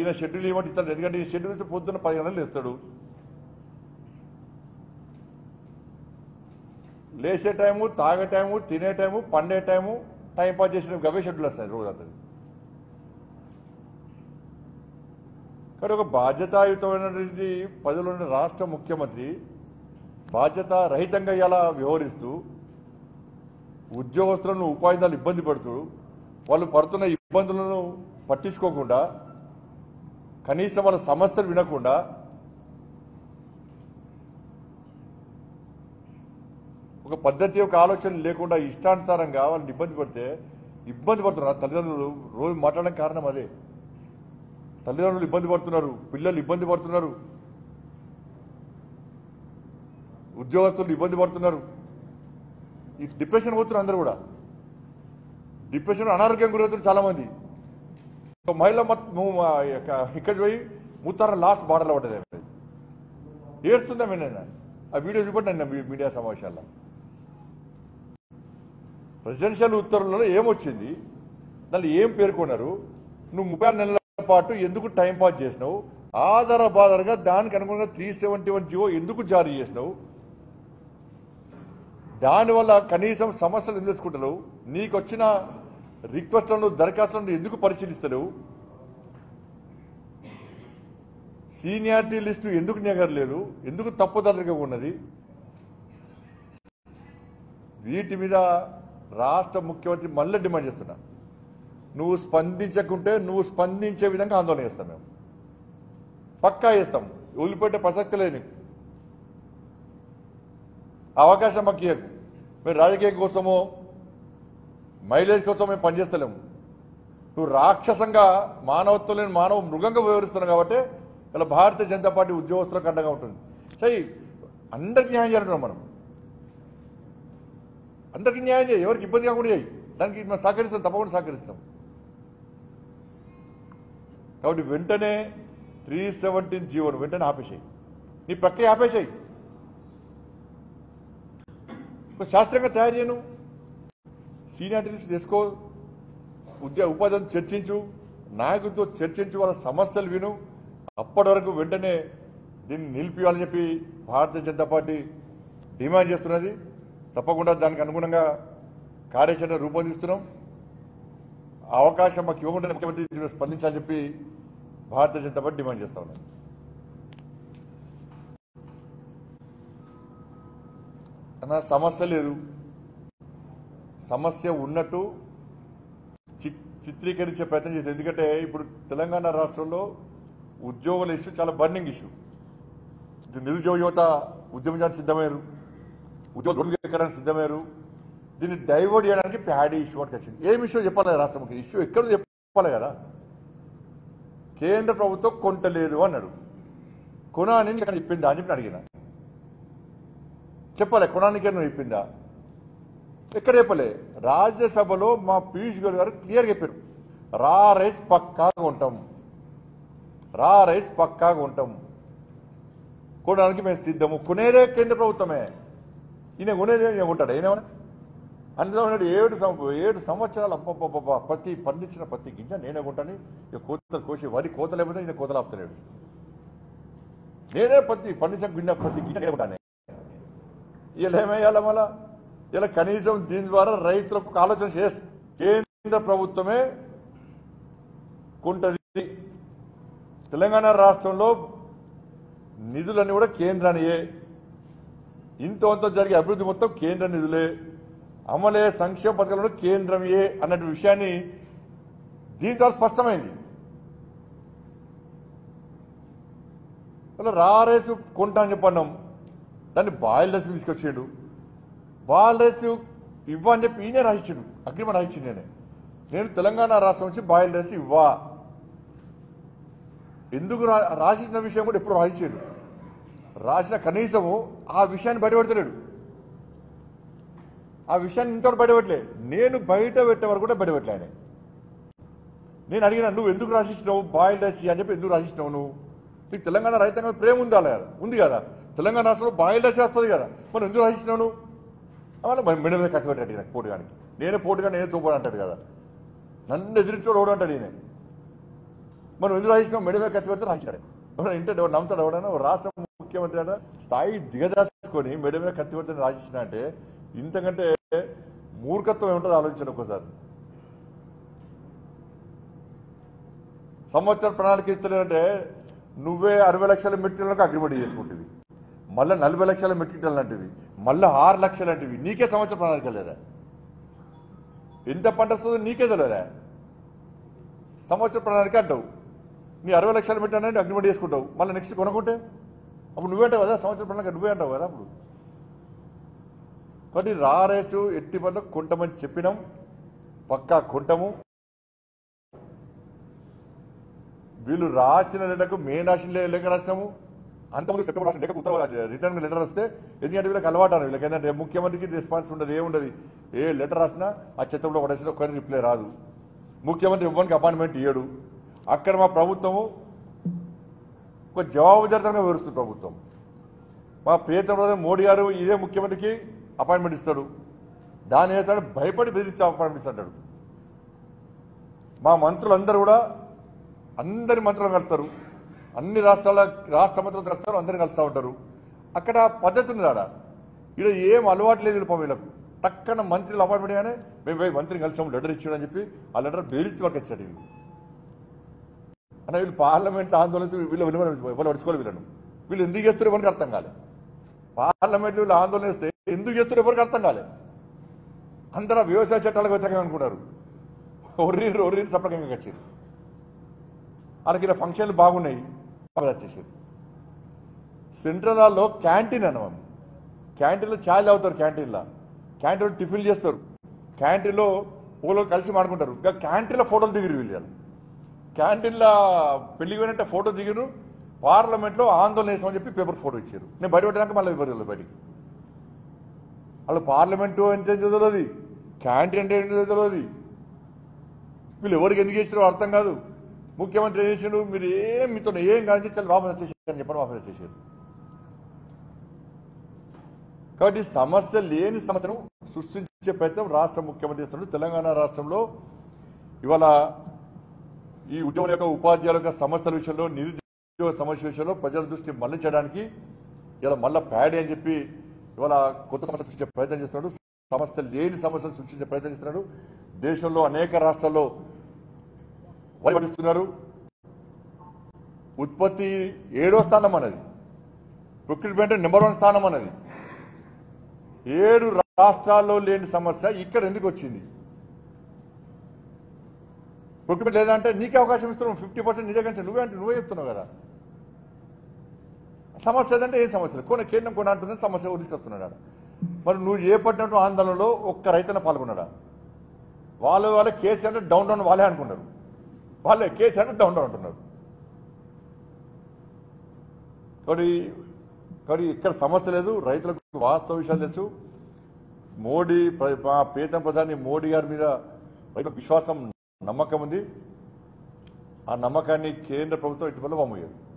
ఈయన షెడ్యూల్ ఏమంటే ఇస్తాడు ఎందుకంటే ఈ షెడ్యూల్ ఇస్తే పొద్దున్న పది గంటలు ఇస్తాడు లేచే టైము తాగే టైము తినే టైము పండే టైము టైం పాస్ చేసిన గవే షెడ్యూల్ వస్తాయి రోజు అతను కానీ ఒక బాధ్యతాయుతమైనటువంటి పదవిలో ఉన్న రాష్ట్ర ముఖ్యమంత్రి బాధ్యత రహితంగా ఇలా వ్యవహరిస్తూ ఉద్యోగస్తులను ఉపాధిదారులు ఇబ్బంది పడుతూ వాళ్ళు పడుతున్న ఇబ్బందులను పట్టించుకోకుండా కనీసం వాళ్ళ సమస్యలు వినకుండా ఒక పద్ధతి ఒక ఆలోచన లేకుండా ఇష్టానుసారంగా వాళ్ళని ఇబ్బంది పడితే ఇబ్బంది పడుతున్నారు తల్లిదండ్రులు రోజు మాట్లాడడం కారణం అదే తల్లిదండ్రులు ఇబ్బంది పడుతున్నారు పిల్లలు ఇబ్బంది పడుతున్నారు ఉద్యోగస్తులు ఇబ్బంది పడుతున్నారు ఈ డిప్రెషన్ పోతున్నారు అందరూ కూడా డిప్రెషన్ అనారోగ్యం గురవుతున్నారు చాలా మంది ఒక మహిళ మొత్తం ము- మా యొక్క ఇక్కడ పోయి ముత్తారం లాస్ట్ బార్డర్లో పడ్డది ఆమె. ఏడుస్తుందా నేను ఆ వీడియో చూపండి మీ మీడియా సమావేశాల్లో ప్రెసిడెన్షియల్ ఉత్తర్వులలో ఏమొచ్చింది దాన్ని ఏం పేర్కొన్నారు నువ్వు ముప్పై ఆరు నెలల పాటు ఎందుకు టైం పాస్ చేసినావు ఆధార బాధారగా దానికి అనుగుణంగా త్రీ సెవెంటీ వన్ జియో ఎందుకు జారీ చేసినావు దానివల్ల కనీసం సమస్యలు ఎందుకు తీసుకుంటలేవు నీకు వచ్చిన రిక్వెస్ట్లను దరఖాస్తులను ఎందుకు పరిశీలిస్తలేవు సీనియారిటీ లిస్టు ఎందుకు నెగరలేదు ఎందుకు తప్పుదలగా ఉన్నది వీటి మీద రాష్ట్ర ముఖ్యమంత్రి మళ్ళీ డిమాండ్ చేస్తున్నా నువ్వు స్పందించకుంటే నువ్వు స్పందించే విధంగా ఆందోళన చేస్తాం మేము పక్కా చేస్తాం వదిలిపెట్టే ప్రసక్తి లేదు నీకు అవకాశం మాకు ఇవ్వకు మేము రాజకీయం కోసమో మైలేజ్ కోసం మేము పనిచేస్తలేము నువ్వు రాక్షసంగా మానవత్వం లేని మానవ మృగంగా వ్యవహరిస్తున్నావు కాబట్టి ఇలా భారతీయ జనతా పార్టీ ఉద్యోగస్తులకు అండగా ఉంటుంది సరే అందరికి న్యాయం చేయాలంటున్నాం మనం అందరికి న్యాయం చేయి ఎవరికి ఇబ్బంది కాకుండా చేయి దానికి మేము సహకరిస్తాం తప్పకుండా సహకరిస్తాం కాబట్టి వెంటనే త్రీ సెవెంటీన్ జీవోను వెంటనే ఆపేసాయి నీ ప్రక్రియ ఆపేసాయి ఒక శాస్త్రంగా తయారు చేయను సీనియారిటీస్ తెచ్చుకో ఉద్యోగ ఉపాధిని చర్చించు నాయకులతో చర్చించు వాళ్ళ సమస్యలు విను అప్పటి వరకు వెంటనే దీన్ని నిలిపియాలని చెప్పి భారతీయ జనతా పార్టీ డిమాండ్ చేస్తున్నది తప్పకుండా దానికి అనుగుణంగా కార్యాచరణ రూపొందిస్తున్నాం ఆ అవకాశం మాకు ఇవ్వకుండా ముఖ్యమంత్రి దీని మీద స్పందించాలని చెప్పి భారతీయ జనతా పార్టీ డిమాండ్ చేస్తా ఉన్నాం అన్న సమస్య లేదు సమస్య ఉన్నట్టు చి- చిత్రీకరించే ప్రయత్నం చేసింది ఎందుకంటే ఇప్పుడు తెలంగాణ రాష్ట్రంలో ఉద్యోగుల ఇష్యూ చాలా బర్నింగ్ ఇష్యూ ఇటు నిరుద్యోగ యువత ఉద్యమించడానికి సిద్ధమయ్యారు ఉద్యోగ ధృవీకరణకు సిద్ధమయ్యారు దీన్ని డైవర్ట్ చేయడానికి ప్యాడీ ఇష్యూ వాటికి వచ్చింది ఏం ఇష్యూ చెప్పాలి రాష్ట్ర ముఖ్య ఇష్యూ ఎక్కడ చెప్పాలి కదా కేంద్ర ప్రభుత్వం కొంటలేదు అన్నాడు కొనాని ఇక్కడ చెప్పిందా అని చెప్పి అడిగిన చెప్పలే కొనానికి నువ్వు చెప్పిందా ఎక్కడ చెప్పలే రాజ్యసభలో మా పీయూష్ గోయల్ గారు క్లియర్ చెప్పారు రా రైస్ పక్కాగా ఉంటాం రా రైస్ పక్కాగా ఉంటాం కొనడానికి మేము సిద్ధము కొనేదే కేంద్ర ప్రభుత్వమే ఈయన కొనేదే ఈయన కొంటాడు ఈయన అందులో ఏడు సం- ఏడు సంవత్సరాలు అబ్బబ్బబ్బ ప్రతి పండించిన ప్రతి గింజ నేనే కొంటాను ఇక కోతలు కోసి వరి కోత లేకపోతే ఈయన కోతలు ఆపుతలేడు నేనే ప్రతి పండించిన గింజ ప్రతి గింజ నేనే కొంటాను ఇలా ఏమయ్యాల మళ్ళా ఇలా కనీసం దీని ద్వారా రైతులకు ఒక ఆలోచన చేసి కేంద్ర ప్రభుత్వమే కొంటది తెలంగాణ రాష్ట్రంలో నిధులన్నీ కూడా కేంద్రానియే ఇంత అంత జరిగే అభివృద్ధి మొత్తం కేంద్ర నిధులే అమలే సంక్షేమ పథకాలను కేంద్రమే అన్నటువంటి విషయాన్ని దీని ద్వారా స్పష్టమైంది అలా రారేసు కొంటా అని చెప్పన్నాం దాన్ని బాయిల్ రైస్ తీసుకొచ్చాడు బాయిల్ రైస్ ఇవ్వని చెప్పి ఈయనే రాయించాడు అగ్రిమెంట్ రాయించింది నేనే నేను తెలంగాణ రాష్ట్రం నుంచి బాయిల్ రైస్ ఇవ్వా ఎందుకు రా రాసిన విషయం కూడా ఎప్పుడు రాయించాడు రాసిన కనీసము ఆ విషయాన్ని బయటపెడతలేడు ఆ విషయాన్ని ఇంతవరకు బయటపెట్టలే నేను బయట పెట్టే వరకు కూడా బయటపెట్టలే ఆయన నేను అడిగిన నువ్వు ఎందుకు రాసిస్తున్నావు బాయిల్ రైస్ అని చెప్పి ఎందుకు రాసిస్తున్నావు నువ్వు నీకు తెలంగాణ రైతాంగం ప్రేమ ఉందా లేదా ఉంది కదా తెలంగాణ రాష్ట్రంలో బాయిల్ రైస్ వస్తుంది కదా మరి ఎందుకు రాసిస్తున్నావు నువ్వు అలా మెడ మీద కట్ట పెట్టాడు ఈయన పోటుగానికి నేనే పోటుగా నేనే తోపాడు అంటాడు కదా నన్ను ఎదిరించోడు ఎవడు అంటాడు ఈయన మనం ఎందుకు రాసినాం మెడ మీద కత్తి పెడితే రాసినాడు ఎవడో ఇంటర్ ఎవడు నమ్ముతాడు ఎవడైనా ఓ రాష్ట్ర ముఖ్యమంత్రి అట స్థాయి దిగదాచుకొని మెడ మీద కత్తి పెడితే రాసినా అంటే ఇంతకంటే మూర్ఖత్వం ఏముంటుందో ఆలోచించండి ఒక్కసారి సంవత్సర ప్రణాళిక ఇస్తలేదంటే నువ్వే అరవై లక్షల మెట్రికలకు అగ్రిమెంట్ చేసుకుంటుంది మళ్ళీ నలభై లక్షల మెట్రికల్ లాంటివి మళ్ళీ ఆరు లక్షలు అంటివి నీకే సంవత్సర ప్రణాళిక లేదా ఎంత పంట వస్తుందో నీకే తెలియదా సంవత్సర ప్రణాళిక అంటావు నీ అరవై లక్షల మెట్రికల్ అగ్రిమెంట్ చేసుకుంటావు మళ్ళీ నెక్స్ట్ కొనుక్కుంటే అప్పుడు నువ్వే అంటావు కదా సంవత్సర ప్రణాళిక నువ్వే అంటావు కదా అప్పుడు కాబట్టి రారేసు ఎట్టి పనులు కొంటమని చెప్పినాం పక్కా కొంటము వీళ్ళు రాసిన లెటర్కు మేము రాసిన లేఖ రాసినాము అంతకుముందు సెప్టెంబర్ రాసిన లేఖకు ఉత్తర రిటర్న్ లెటర్ వస్తే ఎందుకంటే వీళ్ళకి అలవాటు అని వీళ్ళకి ఏంటంటే ముఖ్యమంత్రికి రెస్పాన్స్ ఉండదు ఏముండదు ఏ లెటర్ రాసినా ఆ చిత్రంలో పడేసిన ఒక్కరి రిప్లై రాదు ముఖ్యమంత్రి ఇవ్వడానికి అపాయింట్మెంట్ ఇయ్యడు అక్కడ మా ప్రభుత్వము ఒక జవాబుదారితంగా వివరిస్తుంది ప్రభుత్వం మా ప్రియతమ ప్రధాని మోడీ గారు ఇదే ముఖ్యమంత్రికి అపాయింట్మెంట్ ఇస్తాడు దాని ఏతాడు భయపడి బెదిరించి అపాయింట్మెంట్ ఇస్తాడు మా మంత్రులందరూ కూడా అందరి మంత్రులు కలుస్తారు అన్ని రాష్ట్రాల రాష్ట్ర మంత్రులు కలుస్తారు అందరు కలుస్తూ ఉంటారు అక్కడ పద్ధతి ఉంది ఆడ ఇక్కడ ఏం అలవాటు లేదు వీళ్ళ వీళ్ళకు టక్కన మంత్రులు అపాయింట్మెంట్ గానే మేము పోయి మంత్రిని కలిసాము లెటర్ ఇచ్చాడు అని చెప్పి ఆ లెటర్ బెదిరించి వాళ్ళకి ఇచ్చాడు వీళ్ళు అన్న వీళ్ళు పార్లమెంట్ ఆందోళన చేస్తే వీళ్ళు విలువ వాళ్ళు పడుచుకోవాలి వీళ్ళను వీళ్ళు ఎందుకు చేస్తారు ఎవరికి అర్థం కాలే పార్లమెంట్ వీళ్ళు ఆందోళన చేస్తే ఎందుకు చేస్తారు ఎవరికి అర్థం కాలే అందరూ ఆ వ్యవసాయ చట్టాలకు వ్యతిరేకంగా అనుకున్నారు ఒర్రి ఒర్రి సపరంగా వచ్చారు వాళ్ళకి ఇలా ఫంక్షన్లు బాగున్నాయి వచ్చేసారు సెంట్రల్ హాల్లో క్యాంటీన్ అన్నమాట క్యాంటీన్లో ఛాయ్ తాగుతారు క్యాంటీన్లో క్యాంటీన్లో టిఫిన్ చేస్తారు క్యాంటీన్లో పూలు కలిసి మాడుకుంటారు ఇంకా క్యాంటీన్లో ఫోటోలు దిగిరు వీళ్ళు క్యాంటీన్లో పెళ్లి పోయినట్టే ఫోటో దిగిరు పార్లమెంట్లో ఆందోళన చేసామని చెప్పి పేపర్ ఫోటో ఇచ్చారు నేను బయట పెట్టడానికి మళ్ళీ ఇవ్వలేదు బయటికి వాళ్ళు పార్లమెంటు అంటే ఏంటో తెలియదు క్యాంటీన్ అంటే ఏంటో తెలియదు వీళ్ళు ఎవరికి ఎందుకు చేసారో అర్థం కాదు ముఖ్యమంత్రి ఏం చేసాడు మీరు ఏం మీతో ఏం కానీ చాలా వాపస్ వచ్చేసారు అని చెప్పని వాపస్ వచ్చేసారు కాబట్టి సమస్య లేని సమస్యను సృష్టించే ప్రయత్నం రాష్ట్ర ముఖ్యమంత్రి చేస్తున్నాడు తెలంగాణ రాష్ట్రంలో ఇవాళ ఈ ఉద్యోగుల యొక్క ఉపాధ్యాయుల యొక్క సమస్యల విషయంలో నిరుద్యోగ సమస్య విషయంలో ప్రజల దృష్టి మళ్లించడానికి ఇలా మళ్ళా ప్యాడీ అని చెప్పి ఇవాళ కొత్త సమస్య సృష్టించే ప్రయత్నం చేస్తున్నాడు సమస్య లేని సమస్యలు సృష్టించే ప్రయత్నం చేస్తున్నాడు దేశంలో అనేక రాష్ట్రాల్లో వరి పండిస్తున్నారు ఉత్పత్తి ఏడో స్థానం అన్నది ప్రొక్యూర్మెంట్ నెంబర్ వన్ స్థానం అన్నది ఏడు రాష్ట్రాల్లో లేని సమస్య ఇక్కడ ఎందుకు వచ్చింది ప్రొక్యూర్మెంట్ లేదంటే నీకే అవకాశం ఇస్తున్నావు ఫిఫ్టీ పర్సెంట్ నిజంగా నువ్వే అంటే నువ్వే చెప్తున్నావు కదా సమస్య ఏదంటే ఏ సమస్య లేదు. కొన కేంద్రం కొన అంటుంది సమస్య తీసుకొస్తున్నాడు ఆడ. మరి నువ్వు ఏ పట్టినట్టు ఆందోళనలో ఒక్క రైతన్న పాల్గొన్నాడా వాళ్ళు వాళ్ళే కేసీఆర్ అంటే డౌన్ డౌన్ వాళ్ళే అనుకున్నారు వాళ్ళే కేసీఆర్ అంటే డౌన్ డౌన్ అంటున్నారు కాబట్టి కాబట్టి ఇక్కడ సమస్య లేదు రైతులకు వాస్తవ విషయాలు తెలుసు మోడీ ప్ర- మా ప్రీతం ప్రధాని మోడీ గారి మీద రైతులకు విశ్వాసం నమ్మకం ఉంది ఆ నమ్మకాన్ని కేంద్ర ప్రభుత్వం ఇటీవల వమ్మయ్యారు